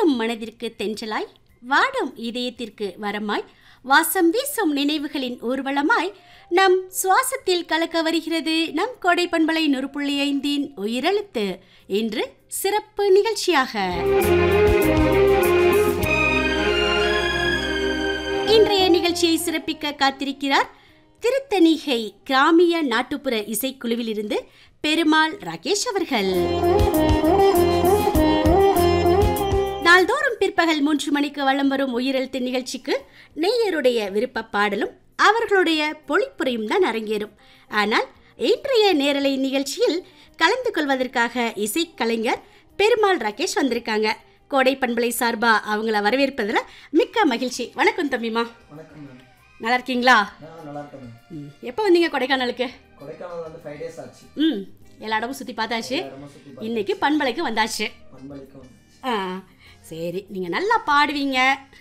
தேடும் மனதிற்கு தென்றலாய் வாடும் இதயத்திற்கு வரமாய் வாசம் வீசும் நினைவுகளின் ஊர்வலமாய் நம் சுவாசத்தில் கலக்க வருகிறது நம் கோடை பண்பலை நூறு புள்ளி ஐந்தின் உயிரெழுத்து இன்று சிறப்பு நிகழ்ச்சியாக இன்றைய நிகழ்ச்சியை சிறப்பிக்க காத்திருக்கிறார் திருத்தணிகை கிராமிய நாட்டுப்புற இசைக்குழுவிலிருந்து பெருமாள் ராகேஷ் அவர்கள் நாள்தோறும் பிற்பகல் மூன்று மணிக்கு வலம் வரும் உயிரெழுத்து நிகழ்ச்சிக்கு நேயருடைய விருப்ப பாடலும் அவர்களுடைய பொழிப்புரையும் தான் அரங்கேறும் ஆனால் இன்றைய நேரலை நிகழ்ச்சியில் கலந்து கொள்வதற்காக இசைக்கலைஞர் பெருமாள் ராகேஷ் வந்திருக்காங்க கோடை பண்பலை சார்பா அவங்கள வரவேற்பதில் மிக்க மகிழ்ச்சி வணக்கம் தம்பிமா வணக்கம் மேம் நல்லா இருக்கீங்களா நான் நல்லா இருக்கேன் மேம் ம், எப்போ வந்தீங்க கொடைக்கானலுக்கு கொடைக்கானல் வந்து ஃபைவ் டேஸ் ஆச்சு ம் எல்லா இடமும் சுற்றி பார்த்தாச்சு ரொம்ப சுற்றி பார்த்து இன்னைக்கு பண்பலைக்கு வந்தாச்சு பண்பளிக்கும் ஆ சரி நீங்கள் நல்லா பாடுவீங்க